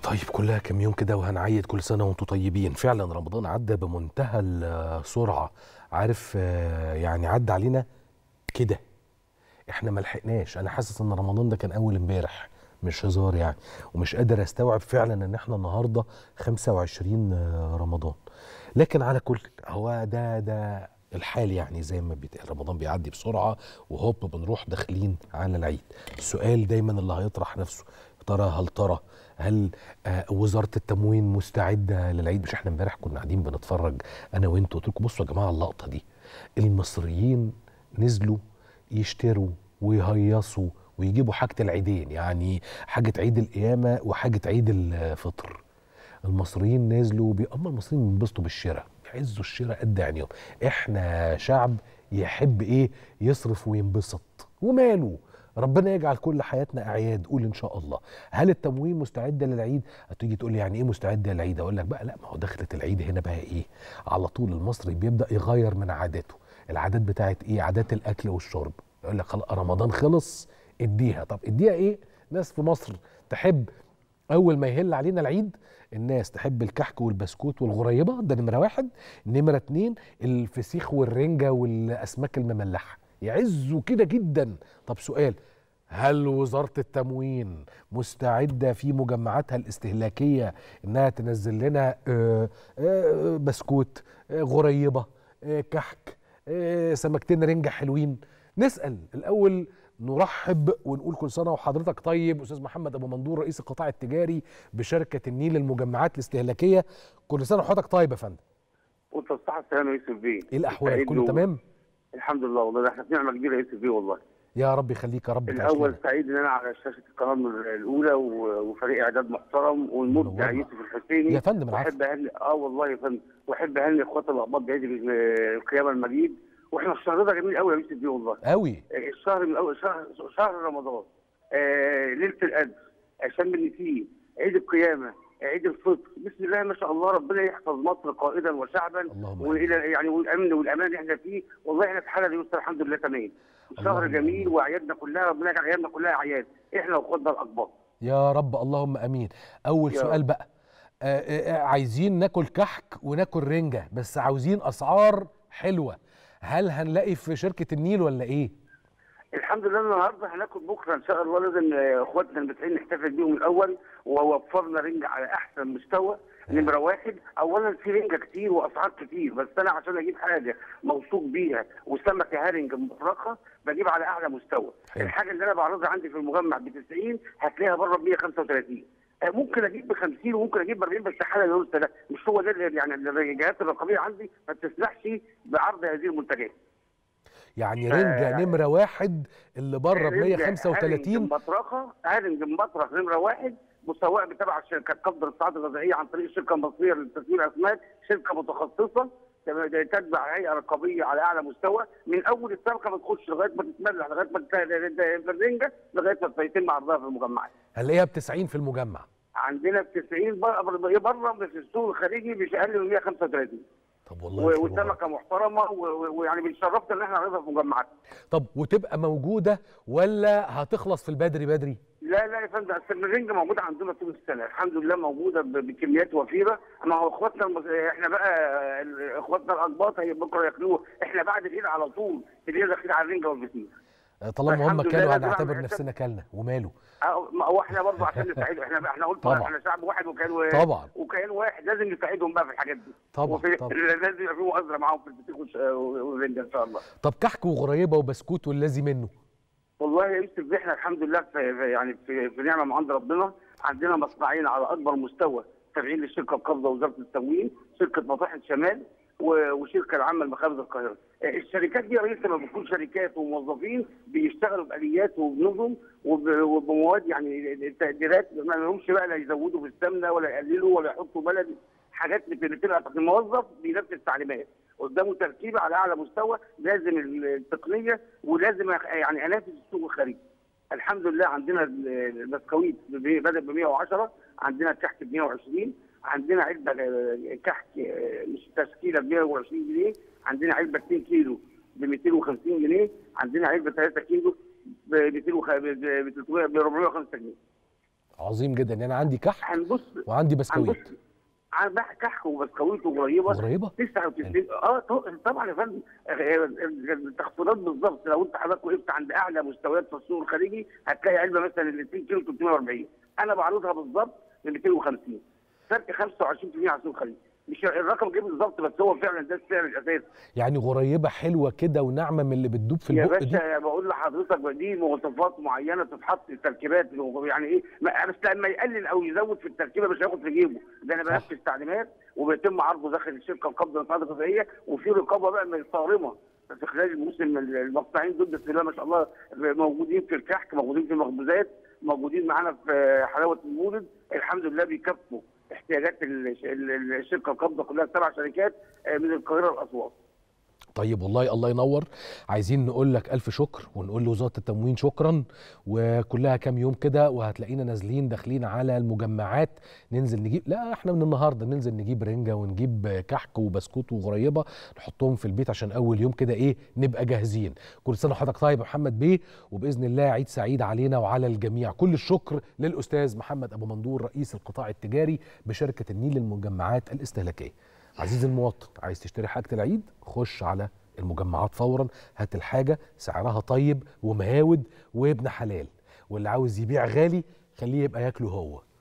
طيب كلها كام يوم كده وهنعيد كل سنه وانتم طيبين فعلا رمضان عدى بمنتهى السرعه عارف آه، يعني عدى علينا كده احنا ما لحقناش انا حاسس ان رمضان ده كان اول امبارح مش هزار يعني ومش قادر استوعب فعلا ان احنا النهارده 25 رمضان لكن على كل هو ده ده الحال يعني زي ما بيتقال رمضان بيعدي بسرعه وهوب بنروح داخلين على العيد السؤال دايما اللي هيطرح نفسه يا ترى هل ترى هل آه وزاره التموين مستعده للعيد مش احنا امبارح كنا قاعدين بنتفرج انا وانتوا قلت لكم بصوا يا جماعه اللقطه دي المصريين نزلوا يشتروا ويهيصوا ويجيبوا حاجه العيدين يعني حاجه عيد القيامه وحاجه عيد الفطر المصريين نزلوا بي... اما المصريين بينبسطوا بالشراء بيعزوا الشراء قد عينيهم احنا شعب يحب ايه يصرف وينبسط وماله ربنا يجعل كل حياتنا اعياد قول ان شاء الله هل التموين مستعده للعيد هتيجي تقول لي يعني ايه مستعده للعيد اقول لك بقى لا ما هو دخلت العيد هنا بقى ايه على طول المصري بيبدا يغير من عاداته العادات بتاعت ايه عادات الاكل والشرب يقول لك خلاص رمضان خلص اديها طب اديها ايه ناس في مصر تحب اول ما يهل علينا العيد الناس تحب الكحك والبسكوت والغريبه ده نمره واحد نمره اتنين الفسيخ والرنجه والاسماك المملحه يعزوا كده جدا طب سؤال هل وزارة التموين مستعدة في مجمعاتها الاستهلاكية إنها تنزل لنا آه، آه، بسكوت آه، غريبة كحك سمكتين رنجة حلوين نسأل الأول نرحب ونقول كل سنه وحضرتك طيب استاذ محمد ابو مندور رئيس القطاع التجاري بشركه النيل للمجمعات الاستهلاكيه كل سنه وحضرتك طيب يا فندم وانت الصحه السلامه يا يوسف بيه ايه الاحوال كله تمام الحمد لله والله ده احنا في نعمه كبيره يا يوسف بيه والله يا رب يخليك يا رب الاول سعيد ان انا على شاشه القناه الاولى وفريق اعداد محترم والمبدع يوسف الحسيني يا فندم العفو واحب اهني اه والله يا فندم واحب اهني اخوات الاقباط بعيد القيامه المجيد واحنا الشهر ده جميل قوي يا يوسف بيه والله قوي الشهر من اول شهر شهر رمضان آه ليله القدر شم النسيم عيد القيامه عيد الفطر بسم الله ما شاء الله ربنا يحفظ مصر قائدا وشعبا والى يعني والامن والامان اللي احنا فيه والله احنا في حاله دي الحمد لله تمام شهر جميل واعيادنا كلها ربنا يجعل اعيادنا كلها اعياد احنا واخواتنا الاكبر يا رب اللهم امين اول سؤال بقى آآ آآ عايزين ناكل كحك وناكل رنجه بس عاوزين اسعار حلوه هل هنلاقي في شركه النيل ولا ايه الحمد لله النهارده هناكل بكره ان شاء الله لازم اخواتنا المتعين نحتفل بيهم الاول ووفرنا رنجه على احسن مستوى نمره واحد اولا في رنجه كتير واسعار كتير بس انا عشان اجيب حاجه موثوق بيها وسمكه هارنج مفرخه بجيب على اعلى مستوى حلو. الحاجه اللي انا بعرضها عندي في المجمع ب 90 هتلاقيها بره ب 135 ممكن اجيب ب 50 وممكن اجيب ب 40 بس حاله الورثه ده مش هو ده يعني الجهات الرقابيه عندي ما بتسمحش بعرض هذه المنتجات يعني رنجه نمره واحد اللي بره ب 135 مطرقه هارنج مطرق نمره واحد مسوق بتبع شركه قبض الصعاد الغذائيه عن طريق الشركه المصريه لتسويق الاسماك شركه متخصصه تتبع هيئه رقابيه على اعلى مستوى من اول السمكه ما تخش لغايه ما تتملح لغايه ما الرنجه لغايه ما يتم عرضها في المجمعات. هنلاقيها ب 90 في المجمع. عندنا ب 90 بره بره في السوق الخارجي مش اقل من 135. طب والله وسمكه محترمه ويعني بنشرفنا ان احنا نعرضها في مجمعات. طب وتبقى موجوده ولا هتخلص في البدري بدري؟ لا لا يا فندم الرنجه موجوده عندنا طول السنه الحمد لله موجوده بكميات وفيره ما هو اخواتنا المز... احنا بقى اخواتنا الاقباط بكره ياكلوه احنا بعد العيد على طول العيد داخلين على الرنجه والفسيخ طالما هم كانوا هنعتبر نفسنا كلنا وماله هو احنا برضه عشان نساعدهم احنا احنا قلت طبعا. احنا شعب واحد وكان طبعا وكيان واحد لازم نساعدهم بقى في الحاجات دي طبعا وفي طبعا لازم يبقى في مؤازره معاهم في الفسيخ والرنجه ان شاء الله طب كحك وغريبه وبسكوت والذي منه والله يا يوسف احنا الحمد لله في يعني في, في نعمه من عند ربنا عندنا مصنعين على اكبر مستوى تابعين للشركه القابضه وزاره التموين شركه مطاحن شمال وشركه العامه لمخابز القاهره. الشركات دي يا ريس لما بتكون شركات وموظفين بيشتغلوا باليات وبنظم وبمواد يعني تقديرات ما لهمش بقى لا يزودوا في السمنه ولا يقللوا ولا يحطوا بلدي حاجات بتبقى الموظف بينفذ تعليمات قدامه تركيبه على اعلى مستوى لازم التقنيه ولازم يعني انافس السوق الخارجي. الحمد لله عندنا البسكويت بدا ب 110 عندنا الكحك ب 120 عندنا علبه كحك مش تشكيله ب 120 جنيه عندنا علبه 2 كيلو ب 250 جنيه عندنا علبه 3 كيلو ب 200 ب 405 جنيه عظيم جدا يعني انا عندي كحك هنبص وعندي هنبص بسكويت عن بقى كحك وبسكويت وقريبه قريبه 99 اه ط- طبعا يا فندم آه، التخفيضات بالظبط لو انت حضرتك وقفت عند اعلى مستويات في السوق الخارجي هتلاقي علبه مثلا ال 2 كيلو 340 انا بعرضها بالظبط ب 250 فرق 25% على السوق الخارجي مش الرقم جه بالظبط بس هو فعلا ده السعر الاساسي يعني غريبه حلوه كده وناعمه من اللي بتدوب في يا البق دي باشا بقول لحضرتك دي مواصفات معينه تتحط في التركيبات يعني ايه ما- بس لما يقلل او يزود في التركيبه مش هياخد في جيبه ده انا صح. بنفذ تعليمات وبيتم عرضه داخل الشركه القابضه للمواد الغذائيه وفي رقابه بقى من صارمه في خلال الموسم المقطعين دول بسم الله ما شاء الله موجودين في الكحك موجودين في المخبوزات موجودين معانا في حلاوه المولد الحمد لله بيكفوا احتياجات ال- ال- الشركه القابضه كلها سبع شركات آه، من القاهره لاسوان طيب والله الله ينور عايزين نقول لك الف شكر ونقول لوزاره التموين شكرا وكلها كام يوم كده وهتلاقينا نازلين داخلين على المجمعات ننزل نجيب لا احنا من النهارده ننزل نجيب رنجه ونجيب كحك وبسكوت وغريبه نحطهم في البيت عشان اول يوم كده ايه نبقى جاهزين كل سنه وحضرتك طيب يا محمد بيه وباذن الله عيد سعيد علينا وعلى الجميع كل الشكر للاستاذ محمد ابو مندور رئيس القطاع التجاري بشركه النيل للمجمعات الاستهلاكيه عزيزي المواطن عايز تشتري حاجه العيد خش على المجمعات فورا هات الحاجه سعرها طيب ومهاود وابن حلال واللي عاوز يبيع غالي خليه يبقى ياكله هو